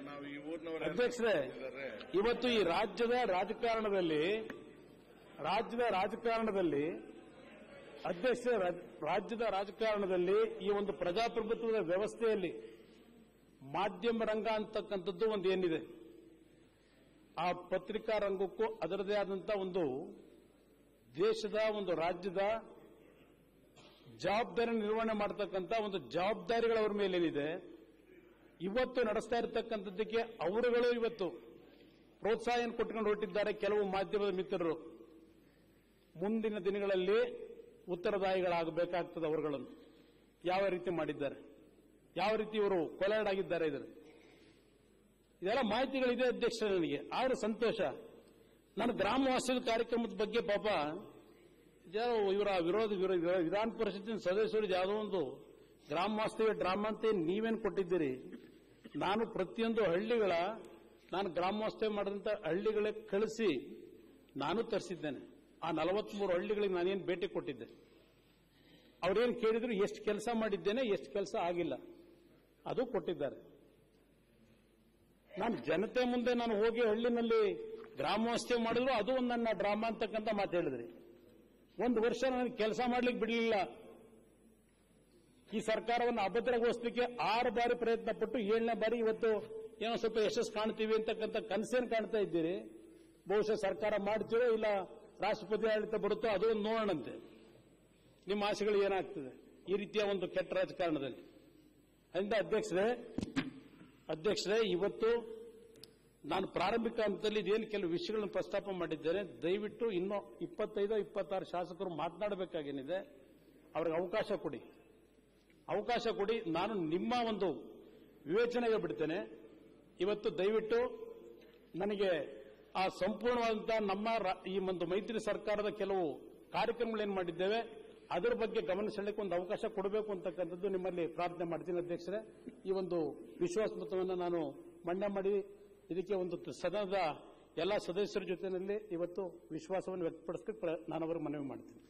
ನಾವು ಈ ಊರಿನವರ ಅಧ್ಯಕ್ಷರೇ ಇವತ್ತು ಈ ರಾಜ್ಯದ ರಾಜಕಾರಣದಲ್ಲಿ ರಾಜ್ಯದ ರಾಜಕಾರಣದಲ್ಲಿ ಅಧ್ಯಕ್ಷ ರಾಜ್ಯದ ರಾಜಕಾರಣದಲ್ಲಿ ಈ ಒಂದು ಪ್ರಜಾಪ್ರಭುತ್ವದ ವ್ಯವಸ್ಥೆಯಲ್ಲಿ ಮಾಧ್ಯಮ ರಂಗ ಅಂತಕ್ಕಂಥದ್ದು ಒಂದು ಏನಿದೆ ಆ ಪತ್ರಿಕಾ ರಂಗಕ್ಕೂ ಅದರದೇ ಆದಂತಹ ಒಂದು ದೇಶದ ಒಂದು ರಾಜ್ಯದ ಜವಾಬ್ದಾರಿ ನಿರ್ವಹಣೆ ಮಾಡತಕ್ಕಂಥ ಒಂದು ಜವಾಬ್ದಾರಿಗಳು ಅವರ ಮೇಲೇನಿದೆ ಇವತ್ತು ನಡೆಸ್ತಾ ಇರತಕ್ಕಂಥದ್ದಕ್ಕೆ ಅವರುಗಳು ಇವತ್ತು ಪ್ರೋತ್ಸಾಹ ಕೊಟ್ಕೊಂಡು ಹೊರಟಿದ್ದಾರೆ ಕೆಲವು ಮಾಧ್ಯಮದ ಮಿತ್ರರು ಮುಂದಿನ ದಿನಗಳಲ್ಲಿ ಉತ್ತರದಾಯಿಗಳಾಗಬೇಕಾಗ್ತದೆ ಅವರುಗಳನ್ನು ಯಾವ ರೀತಿ ಮಾಡಿದ್ದಾರೆ ಯಾವ ರೀತಿ ಇವರು ಕೊಲಾಡಾಗಿದ್ದಾರೆ ಇದರ ಇದೆಲ್ಲ ಮಾಹಿತಿಗಳಿದೆ ಅಧ್ಯಕ್ಷ ನನಗೆ ಆದ್ರೆ ಸಂತೋಷ ನಾನು ಗ್ರಾಮ ವಾಸ್ತವ್ಯ ಕಾರ್ಯಕ್ರಮದ ಬಗ್ಗೆ ಪಾಪ ಇದ್ಯಾವ ಇವರ ವಿರೋಧ ವಿರೋ- ವಿಧಾನ ಪರಿಷತ್ತಿನ ಸದಸ್ಯರು ಯಾವುದೋ ಒಂದು ಗ್ರಾಮ ವಾಸ್ತವ್ಯ ಡ್ರಾಮಾ ಅಂತ ನೀವೇನು ಕೊಟ್ಟಿದ್ದೀರಿ ನಾನು ಪ್ರತಿಯೊಂದು ಹಳ್ಳಿಗಳ ನಾನು ಗ್ರಾಮ ವಾಸ್ತವ್ಯ ಮಾಡಿದಂತ ಹಳ್ಳಿಗಳೇ ಕಳಿಸಿ ನಾನು ತರಿಸಿದ್ದೇನೆ ಆ ನಲವತ್ಮೂರು ಹಳ್ಳಿಗಳಿಗೆ ನಾನೇನು ಭೇಟಿ ಕೊಟ್ಟಿದ್ದೆ ಅವ್ರೇನು ಕೇಳಿದ್ರು ಎಷ್ಟು ಕೆಲಸ ಮಾಡಿದ್ದೇನೆ ಎಷ್ಟು ಕೆಲಸ ಆಗಿಲ್ಲ ಅದು ಕೊಟ್ಟಿದ್ದಾರೆ ನಾನು ಜನತೆ ಮುಂದೆ ನಾನು ಹೋಗಿ ಹಳ್ಳಿನಲ್ಲಿ ಗ್ರಾಮವಾಸ್ತವ್ಯ ಮಾಡಿದ್ರು ಅದು ಒಂದು ನನ್ನ ಡ್ರಾಮಾ ಅಂತಕ್ಕಂಥ ಮಾತು ಹೇಳಿದ್ರಿ ಒಂದು ವರ್ಷ ನನಗೆ ಕೆಲಸ ಮಾಡ್ಲಿಕ್ಕೆ ಬಿಡಲಿಲ್ಲ ಈ ಸರ್ಕಾರವನ್ನು ಅಭದ್ರಗೊಳಿಸಲಿಕ್ಕೆ ಆರು ಬಾರಿ ಪ್ರಯತ್ನ ಪಟ್ಟು ಏಳನೇ ಬಾರಿ ಇವತ್ತು ಏನೋ ಸ್ವಲ್ಪ ಯಶಸ್ಸು ಕಾಣ್ತೀವಿ ಅಂತಕ್ಕಂಥ ಕನಸೇನು ಕಾಣ್ತಾ ಇದ್ದೀರಿ ಬಹುಶಃ ಸರ್ಕಾರ ಮಾಡ್ತೀರೋ ಇಲ್ಲ ರಾಷ್ಟ್ರಪತಿ ಆಡಳಿತ ಬರುತ್ತೋ ಅದು ಒಂದು ನೋಡೋಣಂತೆ ನಿಮ್ಮ ಆಸೆಗಳು ಏನಾಗ್ತದೆ ಈ ರೀತಿಯ ಒಂದು ಕೆಟ್ಟ ರಾಜಕಾರಣದಲ್ಲಿ ಅದರಿಂದ ಅಧ್ಯಕ್ಷರೇ ಅಧ್ಯಕ್ಷರೇ ಇವತ್ತು ನಾನು ಪ್ರಾರಂಭಿಕ ಹಂತದಲ್ಲಿ ಇದೇನು ಕೆಲವು ವಿಷಯಗಳನ್ನು ಪ್ರಸ್ತಾಪ ಮಾಡಿದ್ದೇನೆ ದಯವಿಟ್ಟು ಇನ್ನೂ ಇಪ್ಪತ್ತೈದು ಇಪ್ಪತ್ತಾರು ಶಾಸಕರು ಮಾತನಾಡಬೇಕಾಗೇನಿದೆ ಅವ್ರಿಗೆ ಅವಕಾಶ ಕೊಡಿ ಅವಕಾಶ ಕೊಡಿ ನಾನು ನಿಮ್ಮ ಒಂದು ವಿವೇಚನೆಗೆ ಬಿಡ್ತೇನೆ ಇವತ್ತು ದಯವಿಟ್ಟು ನನಗೆ ಆ ಸಂಪೂರ್ಣವಾದಂತಹ ನಮ್ಮ ರಾ- ಈ ಒಂದು ಮೈತ್ರಿ ಸರ್ಕಾರದ ಕೆಲವು ಕಾರ್ಯಕ್ರಮಗಳೇನು ಮಾಡಿದ್ದೇವೆ ಅದರ ಬಗ್ಗೆ ಗಮನ ಸೆಳೆಯಕ್ಕೆ ಒಂದು ಅವಕಾಶ ಕೊಡಬೇಕು ಅಂತಕ್ಕಂಥದ್ದು ನಿಮ್ಮಲ್ಲಿ ಪ್ರಾರ್ಥನೆ ಮಾಡ್ತೀನಿ ಅಧ್ಯಕ್ಷರೇ ಈ ಒಂದು ವಿಶ್ವಾಸ ಮತವನ್ನು ನಾನು ಮಂಡ್ಯ ಮಾಡಿ ಇದಕ್ಕೆ ಒಂದು ಸದನದ ಎಲ್ಲ ಸದಸ್ಯರ ಜೊತೆಯಲ್ಲಿ ಇವತ್ತು ವಿಶ್ವಾಸವನ್ನು ವ್ಯಕ್ತಪಡಿಸಕ್ಕೆ ಪ್ರ- ನಾನು ಅವರಿಗೆ ಮನವಿ ಮಾಡ್ತೀನಿ